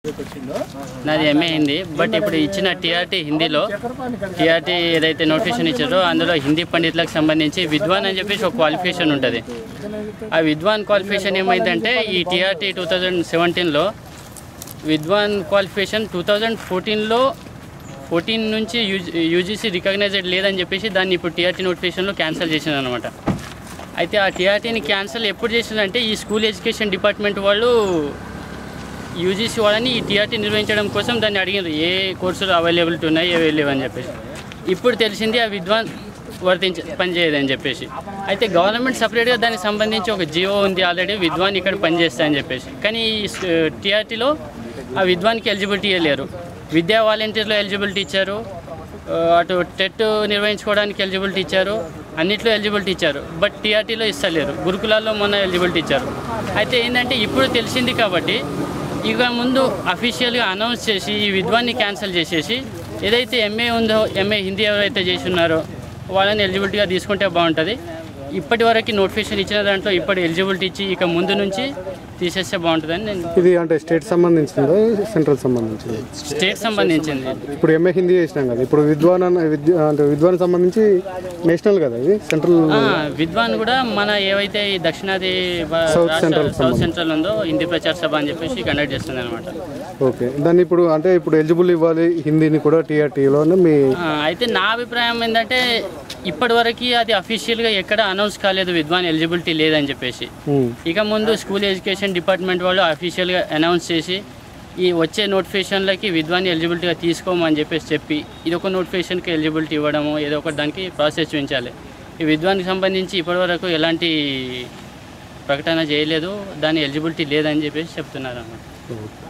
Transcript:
నాది MA Hindi but ఇప్పుడు ఇచ్చిన టీఆర్టీ హిందీలో టీఆర్టీ ఏదైతే నోటిఫికేషన్ ఇచ్చారో అందులో హిందీ పండితులకు సంబంధించి విద్వాన్ అని చెప్పేసి ఒక క్వాలిఫికేషన్ ఉంటుంది ఆ విద్వాన్ క్వాలిఫికేషన్ ఏమైందంటే ఈ టీఆర్టీ టూ థౌజండ్ సెవెంటీన్లో విద్వాన్ క్వాలిఫికేషన్ టూ థౌజండ్ ఫోర్టీన్లో ఫోర్టీన్ నుంచి యూజీసీ రికగ్నైజ్డ్ లేదని చెప్పేసి దాన్ని ఇప్పుడు టీఆర్టీ నోటిఫికేషన్లో క్యాన్సిల్ చేసింది అనమాట అయితే ఆ టీఆర్టీని క్యాన్సిల్ ఎప్పుడు చేసిందంటే ఈ స్కూల్ ఎడ్యుకేషన్ డిపార్ట్మెంట్ వాళ్ళు యూజీసీ వాళ్ళని ఈ టీఆర్టీ నిర్వహించడం కోసం దాన్ని అడిగారు ఏ కోర్సులు అవైలబిలిటీ ఉన్నాయి ఏవి లేవు అని చెప్పేసి ఇప్పుడు తెలిసింది ఆ విద్వాన్ వర్తించ పనిచేయదని చెప్పేసి అయితే గవర్నమెంట్ సపరేట్గా దానికి సంబంధించి ఒక జియో ఉంది ఆల్రెడీ విద్వాన్ ఇక్కడ పనిచేస్తాయని చెప్పేసి కానీ ఈ టీఆర్టీలో ఆ విద్వాన్కి ఎలిజిబిలిటీ లేరు విద్యా వాలంటీర్లో ఎలిజిబిలిటీ ఇచ్చారు ఆ, అటు టెట్ నిర్వహించుకోవడానికి ఎలిజిబిలిటీ ఇచ్చారు అన్నిట్లో ఎలిజిబిలిటీ ఇచ్చారు బట్ టీఆర్టీలో ఇస్తలేరు గురుకులాల్లో మొన్న ఎలిజిబిలిటీ ఇచ్చారు అయితే ఏంటంటే ఇప్పుడు తెలిసింది కాబట్టి ఇక ముందు అఫీషియల్గా అనౌన్స్ చేసి ఈ విద్వాన్ని క్యాన్సిల్ చేసేసి ఏదైతే ఎంఏ ఉందో ఎంఏ హిందీ ఎవరైతే చేసి ఉన్నారో వాళ్ళని ఎలిజిబిలిటీగా తీసుకుంటే బాగుంటుంది ఇప్పటి వరకు నోటిఫికేషన్ ఇచ్చిన దాంట్లో ఇప్పటి ఎలిజిబిలిటీ ఇచ్చి ఇక ముందు నుంచి తీసేస్తే బాగుంటుందని నేను ఇది అంటే స్టేట్ సంబంధించిందా సెంట్రల్ సంబంధించింది స్టేట్ సంబంధించింది ఇప్పుడు ఎంఏ హిందీ చేసినాం కదా ఇప్పుడు విద్వాన్ అన్న విద్య అంటే విద్వాన్ సంబంధించి నేషనల్ కదా ఇది సెంట్రల్ ఆ, విద్వాన్ కూడా మన ఏవైతే ఈ దక్షిణాది బ- South రాష్ట్ర- Central సౌత్ సెంట్రల్ ఉందో హిందీ ప్రచార సభ అని చెప్పేసి కండక్ట్ చేస్తుంది అనమాట ఓకే దాన్ని ఇప్పుడు అంటే ఇప్పుడు ఎలిజిబుల్ ఇవ్వాలి హిందీని కూడా టీఆర్టీలో మీ అయితే నా అభిప్రాయం ఏంటంటే ఇప్పటి వరకు అది అఫీషియల్గా ఎక్కడ అనౌన్స్ కాలేదు విద్వాన్ ఎలిజిబిలిటీ లేదని చెప్పేసి ఉమ్, ఇక ముందు స్కూల్ ఎడ్యుకేషన్ డిపార్ట్మెంట్ వాళ్ళు అఫీషియల్గా అనౌన్స్ చేసి ఈ వచ్చే నోటిఫికేషన్లకి విద్వాన్ ఎలిజిబిలిటీగా తీసుకోమని చెప్పేసి చెప్పి ఇది ఒక నోటిఫికేషన్కి ఎలిజిబిలిటీ ఇవ్వడము ఏదో ఒకటి దానికి ప్రాసెస్ చూపించాలి ఈ విద్వాన్కి సంబంధించి ఇప్పటివరకు ఎలాంటి ప్రకటన చేయలేదు దాని ఎలిజిబిలిటీ లేదని చెప్పేసి చెప్తున్నారు అన్నమాట